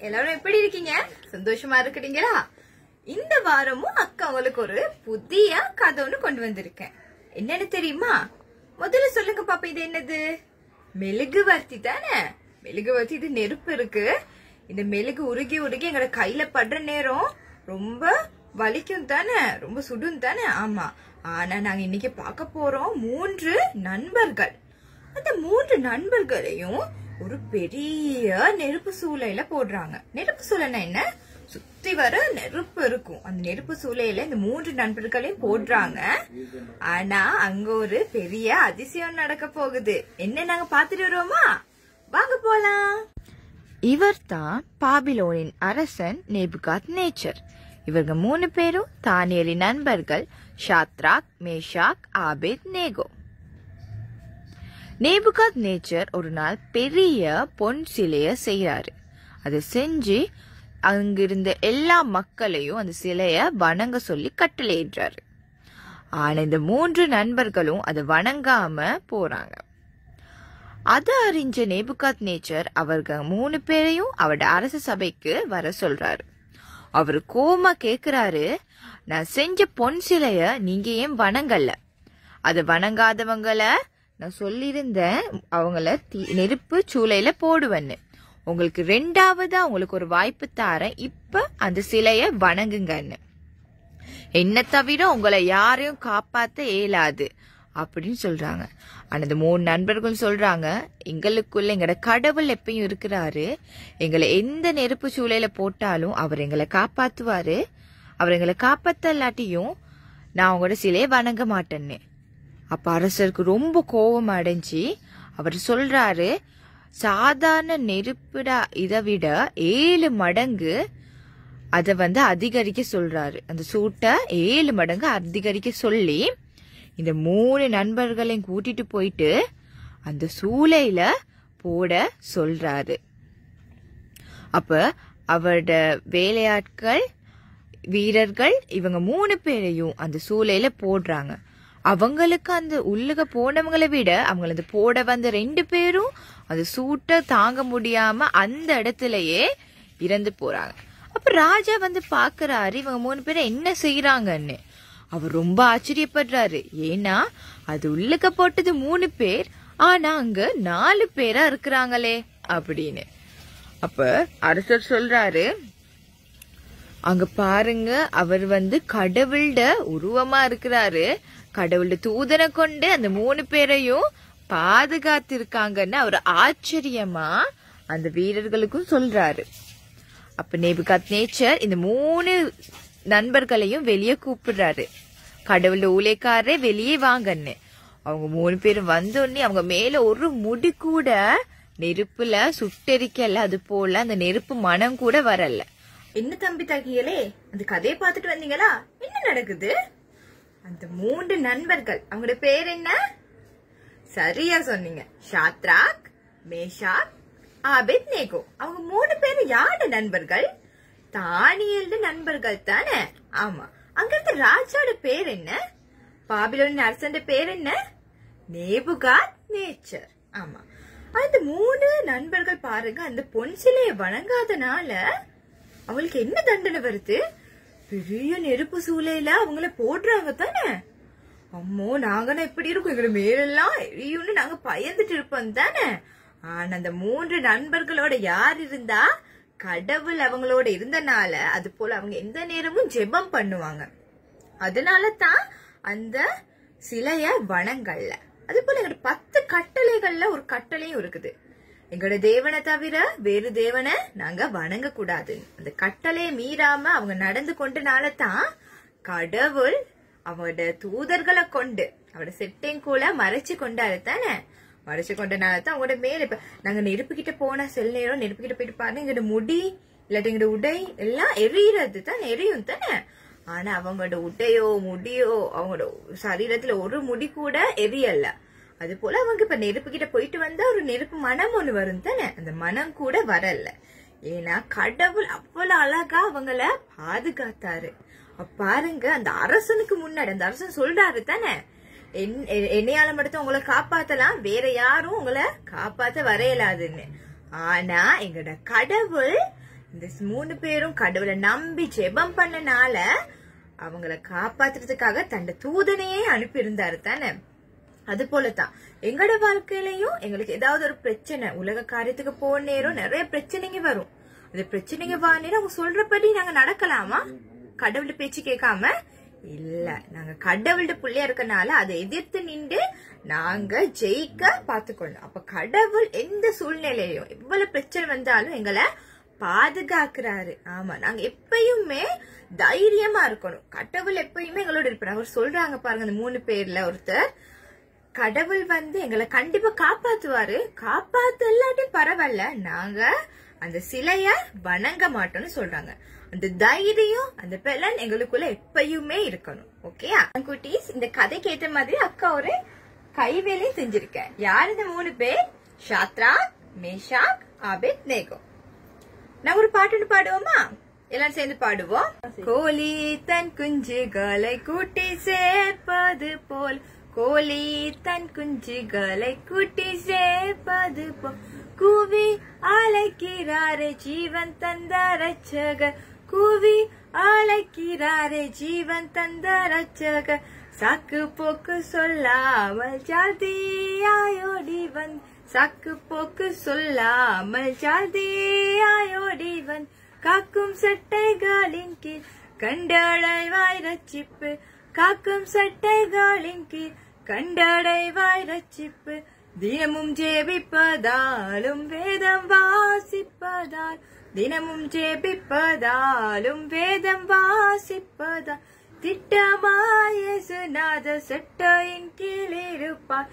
எல்லாரும் எப்படி இருக்கீங்க சந்தோஷமா இருக்கிறீங்களா இந்த வாரமும் அக்கா உங்களுக்கு ஒரு புதிய கதை ஒண்ணு கொண்டு வந்திருக்கேன் என்னன்னு தெரியுமா முதல்ல சொல்லுங்க பாப்பா இது என்னது மெழுகுவர்த்தி தானே மெழுகுவர்த்தி இது நெருப்பு இருக்கு இந்த மெழுகு உருகி உருகி எங்களோட கையில படுற நேரம் ரொம்ப வலிக்கும் தானே ரொம்ப சுடும் தானே ஆமா ஆனா நாங்க இன்னைக்கு பார்க்க போறோம் மூன்று நண்பர்கள் அந்த மூன்று நண்பர்களையும் ஒரு பெரிய நெருப்பு சூளையில போடுறாங்க நெருப்பு சூளைனா என்ன சுத்தி வர நெருப்பு இருக்கும் அந்த நெருப்பு சூளையில இந்த மூன்று நண்பர்களையும் போடுறாங்க ஆனா அங்க ஒரு பெரிய அதிசயம் நடக்க போகுது என்ன நாங்க பாத்துட்டு வருவோமா வாங்க போலாம் இவர்தான் பாபிலோனின் அரசன் நேபுகாத் நேச்சர் இவங்க மூணு பேரும் தானியலின் நண்பர்கள் ஷாத்ராக் மேஷாக் ஆபேத் நேகோ நேபுகாத் நேச்சர் ஒரு நாள் பெரிய பொன் சிலைய செய்யறாரு அதை செஞ்சு அங்கிருந்த எல்லா மக்களையும் அந்த சிலைய வணங்க சொல்லி கட்டளையிடுறாரு ஆனா இந்த மூன்று நண்பர்களும் அதை வணங்காம போறாங்க அதை அறிஞ்ச நேபுகாத் நேச்சர் அவர்கள் மூணு பேரையும் அவரோட அரச சபைக்கு வர சொல்றாரு அவர் கோமா கேக்குறாரு நான் செஞ்ச பொன் சிலைய நீங்க ஏன் வணங்கல அதை வணங்காதவங்கள நான் சொல்லியிருந்தேன் அவங்கள தீ- நெருப்பு சூளையில போடுவேன்னு உங்களுக்கு ரெண்டாவதா உங்களுக்கு ஒரு வாய்ப்பு தாரேன் இப்ப அந்த சிலைய வணங்குங்கன்னு என்ன தவிர உங்களை யாரையும் காப்பாத்த இயலாது அப்படின்னு சொல்றாங்க ஆனா இந்த மூணு நண்பர்கள் சொல்றாங்க எங்களுக்குள்ள எங்கட கடவுள் எப்பயும் இருக்கிறாரு எங்களை எந்த நெருப்பு சூளையில போட்டாலும் அவர் எங்களை காப்பாத்துவாரு அவர் எங்களை காப்பாத்தலாட்டியும் நான் உங்களோட சிலையை வணங்க மாட்டேன்னு அப்ப அரசருக்கு ரொம்ப கோபம் அடைஞ்சு அவர் சொல்றாரு சாதாரண நெருப்புடா இதை விட ஏழு மடங்கு அதை வந்து அதிகரிக்க சொல்றாரு அந்த சூட்டை ஏழு மடங்கு அதிகரிக்க சொல்லி இந்த மூணு நண்பர்களையும் கூட்டிட்டு போயிட்டு அந்த சூளையில போட சொல்றாரு அப்ப அவரோட வேலையாட்கள் வீரர்கள் இவங்க மூணு பேரையும் அந்த சூளையில போடுறாங்க அவங்களுக்கு அந்த உள்ளுக போனவங்களை விட அவங்கள அந்த போட வந்த ரெண்டு பேரும் அந்த சூட்டை தாங்க முடியாம அந்த இடத்துலயே இறந்து போறாங்க அப்ப ராஜா வந்து பாக்குறாரு இவங்க மூணு பேரும் என்ன செய்யறாங்கன்னு அவர் ரொம்ப ஆச்சரியப்படுறாரு ஏன்னா அது உள்ளுக்க போட்டது மூணு பேர் ஆனா அங்க நாலு பேரா இருக்கிறாங்களே அப்படின்னு அப்ப அரசர் சொல்றாரு அங்க பாருங்க அவர் வந்து கடவுள்ட உருவமா இருக்கிறாரு கடவுள்ட தூதனை கொண்டு அந்த மூணு பேரையும் பாதுகாத்திருக்காங்கன்னு அவர் ஆச்சரியமா அந்த வீரர்களுக்கும் சொல்றாரு அப்ப நேபுகாத் நேச்சர் இந்த மூணு நண்பர்களையும் வெளியே கூப்பிடுறாரு கடவுள் ஊழியக்காரரே வெளியே வாங்கன்னு அவங்க மூணு பேரும் வந்தோடனே அவங்க மேல ஒரு முடி கூட நெருப்புல சுட்டெரிக்கல அது போல அந்த நெருப்பு மனம் கூட வரல என்ன தம்பி தகியலே அந்த கதையை பார்த்துட்டு வந்தீங்களா என்ன நடக்குது அந்த மூன்று நண்பர்கள் அவங்களோட பேர் என்ன சரியா சொன்னீங்க ஷாத்ராக் மேஷாக் ஆபேத் நேகோ அவங்க மூணு பேரும் யாரு நண்பர்கள் தானியல்ட நண்பர்கள் தானே ஆமா அங்க இருந்த ராஜாவோட பேர் என்ன பாபிலோனின் அரசன் பேர் என்ன நேபுகாத் நேச்சர் ஆமா அந்த மூணு நண்பர்கள் பாருங்க அந்த பொன் சிலையை வணங்காதனால அவங்களுக்கு என்ன தண்டனை வருது பெரிய நெருப்பு சூளையில அவங்கள போடுறாங்க தானே அம்மோ நாங்கன்னா எப்படி இருக்கும் எங்களை மேலெல்லாம் எரியும்னு நாங்க பயந்துட்டு இருப்போம் தானே ஆனா அந்த மூன்று நண்பர்களோட யார் இருந்தா கடவுள் அவங்களோட இருந்தனால அது போல அவங்க எந்த நேரமும் ஜெபம் பண்ணுவாங்க அதனால தான் அந்த சிலைய வணங்கல்ல அது போல எங்களோட பத்து கட்டளைகள்ல ஒரு கட்டளையும் இருக்குது எங்களோட தேவனை தவிர வேறு தேவனை நாங்க வணங்க கூடாது அந்த கட்டளையை மீறாம அவங்க நடந்து கொண்டனால தான் கடவுள் அவரோட தூதர்களை கொண்டு அவரோட செட்டையும் கூட மறைச்சு கொண்டாரு தானே மறைச்சு கொண்டனால தான் அவங்களோட மேல இப்ப நாங்க நெருப்பு கிட்ட போனா சில நேரம் நெருப்பு கிட்ட போயிட்டு பாருங்க எங்களோட முடி இல்லாட்டி எங்களோட உடை எல்லாம் எரியறது தான் எரியும் தானே ஆனா அவங்களோட உடையோ முடியோ அவங்களோட சரீரத்துல ஒரு முடி கூட எரியல அது போல அவங்க இப்ப நெருப்பு கிட்ட போயிட்டு வந்தா ஒரு நெருப்பு மனம் ஒண்ணு வரும் தானே அந்த மனம் கூட வரல ஏன்னா கடவுள் அவ்வளவு அழகா அவங்கள பாதுகாத்தாரு அப்ப பாருங்க அந்த அரசனுக்கு முன்னாடி அந்த அரசன் சொல்றாரு தானே என்- எ- என்னையால மட்டும் உங்களை காப்பாத்தலாம் வேற யாரும் உங்களை காப்பாத்த வரையலாதுன்னு ஆனா எங்களோட கடவுள் இந்த மூணு பேரும் கடவுளை நம்பி ஜெபம் பண்ணனால அவங்கள காப்பாத்துறதுக்காக தன்னை தூதனையே அனுப்பி இருந்தாரு தானே அது போலதான் எங்களோட வாழ்க்கையிலயும் எங்களுக்கு ஏதாவது ஒரு பிரச்சனை உலக காரியத்துக்கு போன நேரம் நிறைய பிரச்சனைங்க வரும் அந்த பிரச்சனைங்க வா நேரம் அவங்க சொல்றபடி நாங்க நடக்கலாமா கடவுள் பேச்சு கேட்காம இல்ல நாங்க கடவுள்ட புள்ளையா இருக்கனால அதை எதிர்த்து நின்று நாங்க ஜெயிக்க பாத்துக்கொள்ளணும் அப்ப கடவுள் எந்த சூழ்நிலையிலும் எவ்வளவு பிரச்சனை வந்தாலும் எங்களை பாதுகாக்கிறாரு ஆமா நாங்க எப்பயுமே தைரியமா இருக்கணும் கடவுள் எப்பயுமே எங்களோட இருப்பாரு அவர் சொல்றாங்க பாருங்க அந்த மூணு பேர்ல ஒருத்தர் கடவுள் வந்து எங்களை கண்டிப்பா காப்பாத்துவாரு காப்பாத்து இல்லாட்டி பரவாயில்ல நாங்க அந்த சிலைய வணங்க மாட்டோம்னு சொல்றாங்க அந்த தைரியம் அந்த பெலன் எங்களுக்குள்ள எப்பயுமே இருக்கணும் ஓகே குட்டீஸ் இந்த கதைக்கு ஏத்த மாதிரி அக்கா ஒரு கைவேலையும் செஞ்சிருக்கேன் யார் இந்த மூணு பேர் ஷாத்ரா மேஷாக் ஆபித் நேகோ நான் ஒரு பாட்டு ஒண்ணு பாடுவோமா எல்லாரும் சேர்ந்து பாடுவோம் கோழி தன் குஞ்சுகளை கூட்டி சேர்ப்பது போல் கோழி தன் குஞ்சுகளை கூட்டி சேர்ப்பது போல் கூவி அழைக்கிறாரே ஜீவன் தந்த ரட்சகர் கூவி அழைக்கிறாரே ஜீவன் தந்த ரட்சகர் சாக்கு போக்கு சொல்லாமல் ஜாதியாயோடி வந் சாக்கு போக்கு சொல்லாமல் ஜாதியாயோடி வந் காக்கும் சட்டைகளின் கீழ் கண்டடைவாய் ரட்சிப்பு காக்கும் சட்டைகளின் கீழ் கண்டடைவாய் ரட்சிப்பு தினமும் ஜெபிப்பதாலும் வேதம் வாசிப்பதால் தினமும் ஜெபிப்பதாலும் வேதம் வாசிப்பதால் திட்டமாயசுநாத செட்டையின் கீழ் இருப்பாய்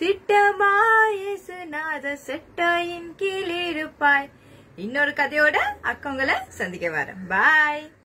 திட்டமாயசுநாத செட்டையின் கீழ் இருப்பாய் இன்னொரு கதையோட அக்கவங்களை சந்திக்க வரேன் பாய்